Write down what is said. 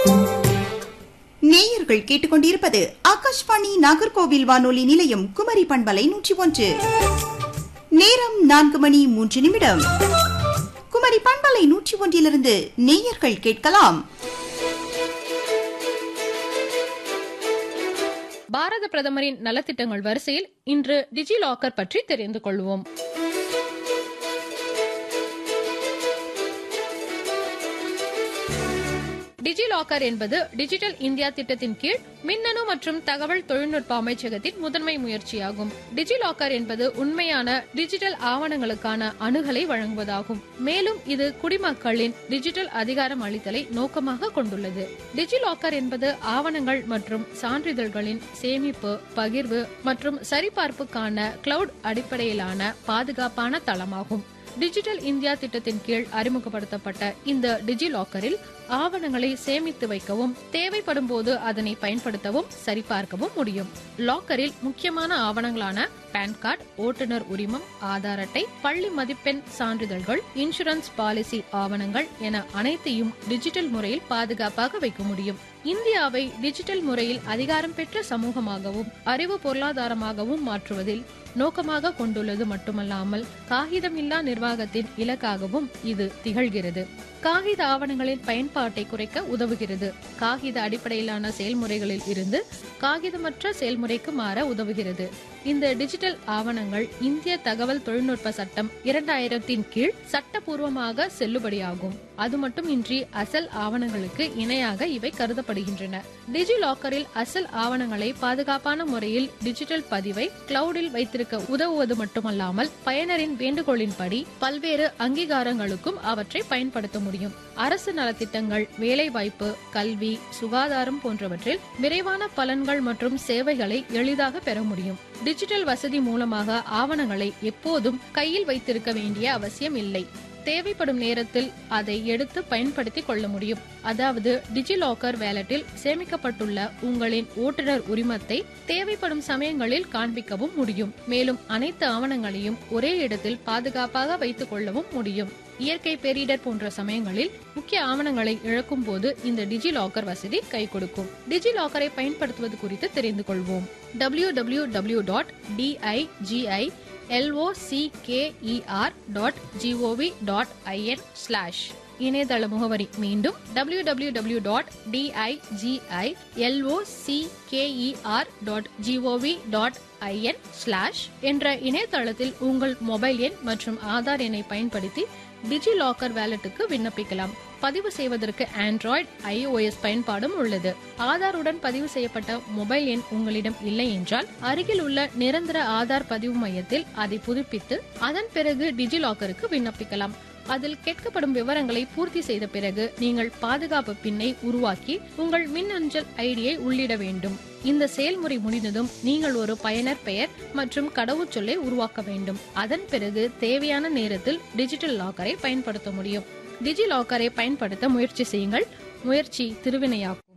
நேயர்கள் கேட்டுக்கொண்டிருப்பது ஆகாஷ்வாணி நாகர்கோவில் வானொலி நிலையம் குமரி பண்பலை நூற்றி ஒன்று நேரம் நான்கு மணி மூன்று நிமிடம் குமரி பண்பலை நூற்றி ஒன்றிலிருந்து நேயர்கள் கேட்கலாம் பாரத பிரதமரின் நலத்திட்டங்கள் வரிசையில் இன்று டிஜி லாக்கர் பற்றி தெரிந்து கொள்வோம் டிஜி லாக்கர் என்பது டிஜிட்டல் இந்தியா திட்டத்தின் கீழ் மின்னணு மற்றும் தகவல் தொழில்நுட்ப அமைச்சகத்தின் முதன்மை முயற்சியாகும் டிஜி லாக்கர் என்பது உண்மையான டிஜிட்டல் ஆவணங்களுக்கான அணுகலை வழங்குவதாகும் மேலும் இது குடிமக்களின் டிஜிட்டல் அதிகாரம் அளித்தலை நோக்கமாக கொண்டுள்ளது டிஜி லாக்கர் என்பது ஆவணங்கள் மற்றும் சான்றிதழ்களின் சேமிப்பு பகிர்வு மற்றும் சரிபார்ப்புக்கான கிளவுட் அடிப்படையிலான பாதுகாப்பான தளமாகும் டிஜிட்டல் இந்தியா திட்டத்தின் கீழ் அறிமுகப்படுத்தப்பட்ட இந்த டிஜி லாக்கரில் ஆவணங்களை சேமித்து வைக்கவும் தேவைப்படும் போது அதனை பயன்படுத்தவும் சரிபார்க்கவும் முடியும் லாக்கரில் முக்கியமான ஆவணங்களான பான் கார்டு ஓட்டுநர் உரிமம் ஆதார் அட்டை பள்ளி மதிப்பெண் சான்றிதழ்கள் இன்சூரன்ஸ் பாலிசி ஆவணங்கள் என அனைத்தையும் டிஜிட்டல் முறையில் பாதுகாப்பாக வைக்க முடியும் இந்தியாவை டிஜிட்டல் முறையில் அதிகாரம் பெற்ற சமூகமாகவும் அறிவு பொருளாதாரமாகவும் மாற்றுவதில் நோக்கமாக கொண்டுள்ளது மட்டுமல்லாமல் காகிதமில்லா நிர்வாகத்தின் இலக்காகவும் இது திகழ்கிறது காகித ஆவணங்களின் பயன்பாட்டை குறைக்க உதவுகிறது காகித அடிப்படையிலான செயல்முறைகளில் இருந்து காகிதமற்ற செயல்முறைக்கு மாற உதவுகிறது இந்த டிஜிட்டல் ஆவணங்கள் இந்திய தகவல் தொழில்நுட்ப சட்டம் இரண்டாயிரத்தின் கீழ் சட்டபூர்வமாக செல்லுபடியாகும் அது மட்டுமின்றி அசல் ஆவணங்களுக்கு இணையாக இவை கருதப்படுகின்றன டிஜி லாக்கரில் அசல் ஆவணங்களை பாதுகாப்பான முறையில் டிஜிட்டல் பதிவை கிளவுடில் வைத்திருக்க உதவுவது மட்டுமல்லாமல் பயனரின் வேண்டுகோளின்படி பல்வேறு அங்கீகாரங்களுக்கும் அவற்றை பயன்படுத்த முடியும் அரசு நலத்திட்டங்கள் வேலைவாய்ப்பு கல்வி சுகாதாரம் போன்றவற்றில் விரைவான பலன்கள் மற்றும் சேவைகளை எளிதாக பெற முடியும் டிஜிட்டல் வசதி மூலமாக ஆவணங்களை எப்போதும் கையில் வைத்திருக்க வேண்டிய அவசியம் இல்லை தேவைப்படும் நேரத்தில் அதை எடுத்து பயன்படுத்திக் கொள்ள முடியும் அதாவது டிஜி லாக்கர் வேலட்டில் சேமிக்கப்பட்டுள்ள உங்களின் ஓட்டுநர் உரிமத்தை தேவைப்படும் சமயங்களில் காண்பிக்கவும் முடியும் மேலும் அனைத்து ஆவணங்களையும் ஒரே இடத்தில் பாதுகாப்பாக வைத்துக் கொள்ளவும் முடியும் இயற்கை பேரிடர் போன்ற சமயங்களில் முக்கிய ஆவணங்களை இழக்கும் போது இந்த டிஜி லாக்கர் வசதி கை கொடுக்கும் டிஜி லாக்கரை பயன்படுத்துவது குறித்து தெரிந்து கொள்வோம் W W W dot DIGI LOCKER dot GOV dot IN slash இணையதள முகவரி மீண்டும் W W W dot DIGI LOCKER dot GOV dot IN slash என்ற இணையதளத்தில் உங்கள் மொபைல் எண் மற்றும் ஆதார் எண்ணை பயன்படுத்தி டிஜி லாக்கர் வேலட்டுக்கு விண்ணப்பிக்கலாம் பதிவு செய்வதற்கு ஆண்ட்ராய்டு ஐஓஎஸ் பயன்பாடும் உள்ளது ஆதாருடன் பதிவு செய்யப்பட்ட மொபைல் எண் உங்களிடம் இல்லை என்றால் அருகில் உள்ள நிரந்தர ஆதார் பதிவு மையத்தில் அதை புதுப்பித்து அதன் பிறகு டிஜி லாக்கருக்கு விண்ணப்பிக்கலாம் அதில் கேட்கப்படும் விவரங்களை பூர்த்தி செய்த பிறகு நீங்கள் பாதுகாப்பு பின்னை உருவாக்கி உங்கள் மின் அஞ்சல் ஐடியை உள்ளிட வேண்டும் இந்த செயல்முறை முடிந்ததும் நீங்கள் ஒரு பயனர் பெயர் மற்றும் கடவுச்சொல்லை உருவாக்க வேண்டும் அதன் பிறகு தேவையான நேரத்தில் டிஜிட்டல் லாக்கரை பயன்படுத்த முடியும் டிஜி லாக்கரை பயன்படுத்த முயற்சி செய்யுங்கள் முயற்சி திருவினையாக்கும்